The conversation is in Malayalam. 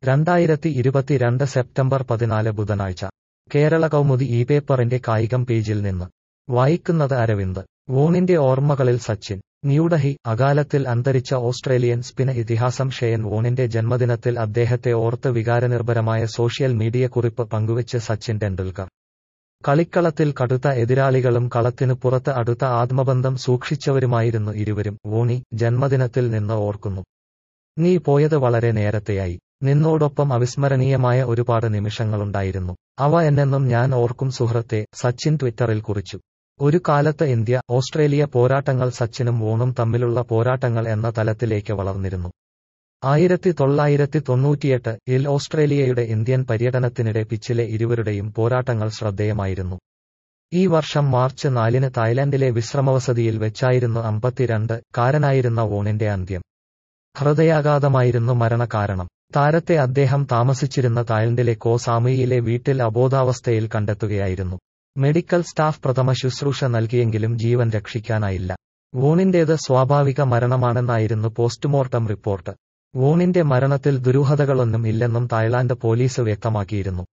രണ്ടായിരത്തി ഇരുപത്തിരണ്ട് സെപ്റ്റംബർ പതിനാല് ബുധനാഴ്ച കേരള കൗമുദി ഈ പേപ്പറിന്റെ കായികം പേജിൽ നിന്ന് വായിക്കുന്നത് അരവിന്ദ് വോണിന്റെ ഓർമ്മകളിൽ സച്ചിൻ ന്യൂഡൽഹി അകാലത്തിൽ അന്തരിച്ച ഓസ്ട്രേലിയൻ സ്പിന ഇതിഹാസം ഷെയൻ വോണിന്റെ ജന്മദിനത്തിൽ അദ്ദേഹത്തെ ഓർത്ത് വികാരനിർഭരമായ സോഷ്യൽ മീഡിയ കുറിപ്പ് പങ്കുവച്ച് സച്ചിൻ ടെണ്ടുൽക്കർ കളിക്കളത്തിൽ കടുത്ത എതിരാളികളും കളത്തിനു പുറത്ത് അടുത്ത ആത്മബന്ധം സൂക്ഷിച്ചവരുമായിരുന്നു ഇരുവരും വോണി ജന്മദിനത്തിൽ നിന്ന് ഓർക്കുന്നു നീ പോയത് വളരെ നേരത്തെയായി നിന്നോടൊപ്പം അവിസ്മരണീയമായ ഒരുപാട് നിമിഷങ്ങളുണ്ടായിരുന്നു അവ എന്നെന്നും ഞാൻ ഓർക്കും സുഹൃത്തെ സച്ചിൻ ട്വിറ്ററിൽ കുറിച്ചു ഒരു കാലത്ത് ഇന്ത്യ ഓസ്ട്രേലിയ പോരാട്ടങ്ങൾ സച്ചിനും വോണും തമ്മിലുള്ള പോരാട്ടങ്ങൾ എന്ന തലത്തിലേക്ക് വളർന്നിരുന്നു ആയിരത്തി തൊള്ളായിരത്തി തൊണ്ണൂറ്റിയെട്ട് ഇൽ ഓസ്ട്രേലിയയുടെ ഇന്ത്യൻ പര്യടനത്തിനിടെ പിച്ചിലെ ഇരുവരുടെയും പോരാട്ടങ്ങൾ ശ്രദ്ധേയമായിരുന്നു ഈ വർഷം മാർച്ച് നാലിന് തായ്ലാന്റിലെ വിശ്രമവസതിയിൽ വെച്ചായിരുന്നു അമ്പത്തിരണ്ട് കാരനായിരുന്ന വോണിന്റെ അന്ത്യം ഹൃദയാഘാതമായിരുന്നു മരണകാരണം താരത്തെ അദ്ദേഹം താമസിച്ചിരുന്ന തായ്ലൻഡിലെ കോ സാമുയിലെ വീട്ടിൽ അബോധാവസ്ഥയിൽ കണ്ടെത്തുകയായിരുന്നു മെഡിക്കൽ സ്റ്റാഫ് പ്രഥമ ശുശ്രൂഷ നൽകിയെങ്കിലും ജീവൻ രക്ഷിക്കാനായില്ല വോണിന്റേത് സ്വാഭാവിക മരണമാണെന്നായിരുന്നു പോസ്റ്റ്മോർട്ടം റിപ്പോർട്ട് വോണിന്റെ മരണത്തിൽ ദുരൂഹതകളൊന്നും ഇല്ലെന്നും തായ്ലാന്റ് പോലീസ് വ്യക്തമാക്കിയിരുന്നു